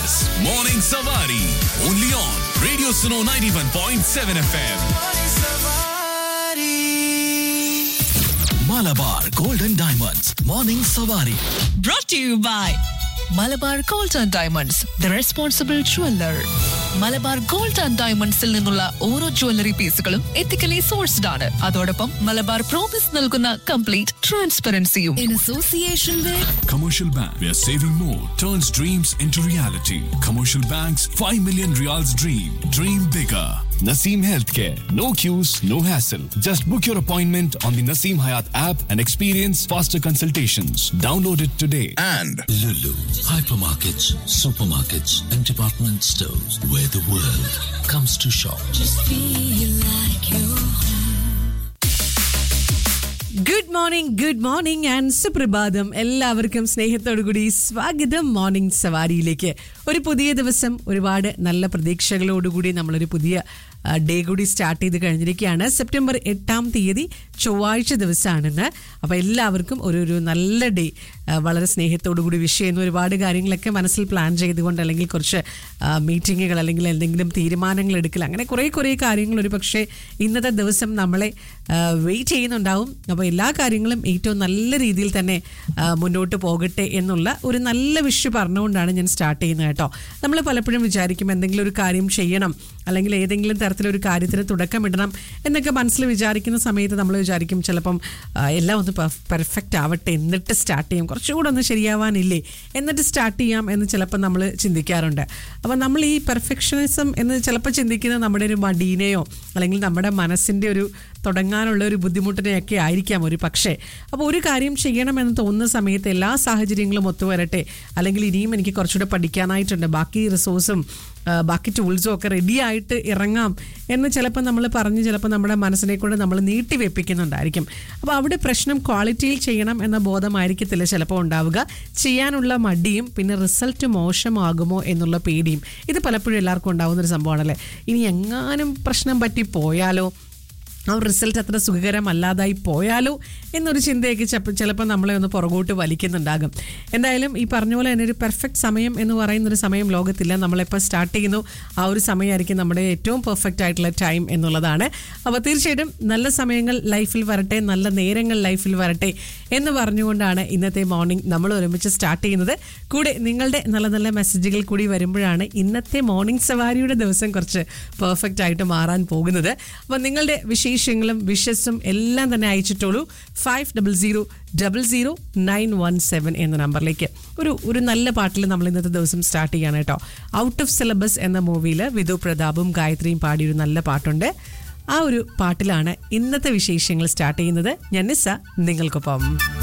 is Morning Savari. Only on Radio Suno 91.7 FM. Malabar Golden Diamonds. Morning Savari. brought to you by Malabar gold and diamonds the responsible jeweller Malabar gold and ഡയമണ്ട്സിൽ നിന്നുള്ള ഓരോ jewellery പീസുകളും ethically sourced ആണ് അതോടൊപ്പം Malabar promise നൽകുന്ന complete ട്രാൻസ്പെറൻസിയും in association with Commercial Bank, where saving more turns dreams into reality. Commercial Bank's 5 million reals dream. Dream bigger. Naseem Healthcare. No queues, no hassle. Just book your appointment on the Naseem Hayat app and experience faster consultations. Download it today. And Lulu, hypermarkets, supermarkets, and department stores where the world comes to shop. Good morning good morning and സുപ്രഭാതം എല്ലാവർക്കും സ്നേഹത്തോടു കൂടി സ്വാഗതം morning സവാരിയിലേക്ക് ഒരു പുതിയ ദിവസം ഒരുപാട് നല്ല പ്രതീക്ഷകളോടുകൂടി നമ്മളൊരു പുതിയ ഡേ കൂടി സ്റ്റാർട്ട് ചെയ്ത് കഴിഞ്ഞിരിക്കുകയാണ് സെപ്റ്റംബർ എട്ടാം തീയതി ചൊവ്വാഴ്ച ദിവസമാണെന്ന് അപ്പോൾ എല്ലാവർക്കും ഒരു ഒരു നല്ല ഡേ വളരെ സ്നേഹത്തോടു കൂടി വിഷ് ചെയ്യുന്ന ഒരുപാട് കാര്യങ്ങളൊക്കെ മനസ്സിൽ പ്ലാൻ ചെയ്തുകൊണ്ട് അല്ലെങ്കിൽ കുറച്ച് മീറ്റിങ്ങുകൾ അല്ലെങ്കിൽ എന്തെങ്കിലും തീരുമാനങ്ങൾ എടുക്കൽ അങ്ങനെ കുറേ കുറേ കാര്യങ്ങൾ ഒരു പക്ഷേ ഇന്നത്തെ ദിവസം നമ്മളെ വെയിറ്റ് ചെയ്യുന്നുണ്ടാവും അപ്പോൾ എല്ലാ കാര്യങ്ങളും ഏറ്റവും നല്ല രീതിയിൽ തന്നെ ആ, മുന്നോട്ട് പോകട്ടെ എന്നുള്ള ഒരു നല്ല വിഷ് പറഞ്ഞുകൊണ്ടാണ് ഞാൻ സ്റ്റാർട്ട് ചെയ്യുന്നത് കേട്ടോ നമ്മൾ പലപ്പോഴും വിചാരിക്കും എന്തെങ്കിലും ഒരു കാര്യം ചെയ്യണം അല്ലെങ്കിൽ ഏതെങ്കിലും തരത്തിലൊരു കാര്യത്തിന് തുടക്കമിടണം എന്നൊക്കെ മനസ്സിൽ വിചാരിക്കുന്ന സമയത്ത് നമ്മൾ വിചാരിക്കും ചിലപ്പം ആ, എല്ലാം ഒന്ന് പെർഫെക്റ്റ് ആവട്ടെ എന്നിട്ട് സ്റ്റാർട്ട് ചെയ്യാം കുറച്ചുകൂടെ ഒന്ന് ശരിയാവാനില്ലേ എന്നിട്ട് സ്റ്റാർട്ട് ചെയ്യാം എന്ന് ചിലപ്പോൾ നമ്മൾ ചിന്തിക്കാറുണ്ട് അപ്പോൾ നമ്മൾ ഈ പെർഫെക്ഷനിസം എന്ന് ചിലപ്പോൾ ചിന്തിക്കുന്നത് നമ്മുടെ ഒരു മടീനെയോ അല്ലെങ്കിൽ നമ്മുടെ മനസ്സിൻ്റെ ഒരു തുടങ്ങാനുള്ള ഒരു ബുദ്ധിമുട്ടിനെയൊക്കെ ആയിരിക്കാം ഒരു പക്ഷേ അപ്പോൾ ഒരു കാര്യം ചെയ്യണമെന്ന് തോന്നുന്ന സമയത്ത് എല്ലാ സാഹചര്യങ്ങളും ഒത്തുവരട്ടെ അല്ലെങ്കിൽ ഇനിയും എനിക്ക് കുറച്ചുകൂടെ പഠിക്കാനായിട്ടുണ്ട് ബാക്കി റിസോഴ്സും ആ, ബാക്കി ടൂൾസും ഒക്കെ റെഡി ആയിട്ട് ഇറങ്ങാം എന്ന് ചിലപ്പോൾ നമ്മൾ പറഞ്ഞ് ചിലപ്പോൾ നമ്മുടെ മനസ്സിനെ കൊണ്ട് നമ്മൾ നീട്ടി വെപ്പിക്കുന്നുണ്ടായിരിക്കും അപ്പോൾ അവിടെ പ്രശ്നം ക്വാളിറ്റിയിൽ ചെയ്യണം എന്ന ബോധമായിരിക്കത്തില്ല ചിലപ്പോൾ ഉണ്ടാവുക ചെയ്യാനുള്ള മടിയും പിന്നെ റിസൾട്ട് മോശമാകുമോ എന്നുള്ള പേടിയും ഇത് പലപ്പോഴും എല്ലാവർക്കും ഉണ്ടാകുന്ന ഒരു സംഭവമാണല്ലേ ഇനി എങ്ങാനും പ്രശ്നം പറ്റി പോയാലോ ആ റിസൾട്ട് അത്ര സുഖകരമല്ലാതായി പോയാലോ എന്നൊരു ചിന്തയൊക്കെ ചപ്പ- ചിലപ്പോൾ നമ്മളെ ഒന്ന് പുറകോട്ട് വലിക്കുന്നുണ്ടാകും എന്തായാലും ഈ പറഞ്ഞ പോലെ തന്നെ ഒരു പെർഫെക്റ്റ് സമയം എന്ന് പറയുന്ന ഒരു സമയം ലോകത്തില്ല നമ്മളെപ്പോൾ സ്റ്റാർട്ട് ചെയ്യുന്നു ആ ഒരു സമയമായിരിക്കും നമ്മുടെ ഏറ്റവും പെർഫെക്റ്റ് ആയിട്ടുള്ള ടൈം എന്നുള്ളതാണ് അപ്പോൾ തീർച്ചയായിട്ടും നല്ല സമയങ്ങൾ ലൈഫിൽ വരട്ടെ നല്ല നേരങ്ങൾ ലൈഫിൽ വരട്ടെ എന്ന് പറഞ്ഞുകൊണ്ടാണ് ഇന്നത്തെ മോർണിംഗ് നമ്മൾ ഒരുമിച്ച് സ്റ്റാർട്ട് ചെയ്യുന്നത് കൂടെ നിങ്ങളുടെ നല്ല നല്ല മെസ്സേജുകൾ കൂടി വരുമ്പോഴാണ് ഇന്നത്തെ മോർണിംഗ് സവാരിയുടെ ദിവസം കുറച്ച് പെർഫെക്റ്റ് ആയിട്ട് മാറാൻ പോകുന്നത് അപ്പോൾ നിങ്ങളുടെ വിശേഷങ്ങളും വിഷസും എല്ലാം തന്നെ അയച്ചിട്ടുള്ളൂ five double zero double zero nine one seven എന്ന നമ്പറിലേക്ക് ഒരു ഒരു നല്ല പാട്ടിൽ നമ്മൾ ഇന്നത്തെ ദിവസം സ്റ്റാർട്ട് ചെയ്യാണ് കേട്ടോ ഔട്ട് ഓഫ് സിലബസ് എന്ന മൂവിയിൽ വിധു പ്രതാപും ഗായത്രിയും പാടിയൊരു നല്ല പാട്ടുണ്ട് ആ ഒരു പാട്ടിലാണ് ഇന്നത്തെ വിശേഷങ്ങൾ സ്റ്റാർട്ട് ചെയ്യുന്നത് ഞാൻ നിസ്സ നിങ്ങൾക്കൊപ്പം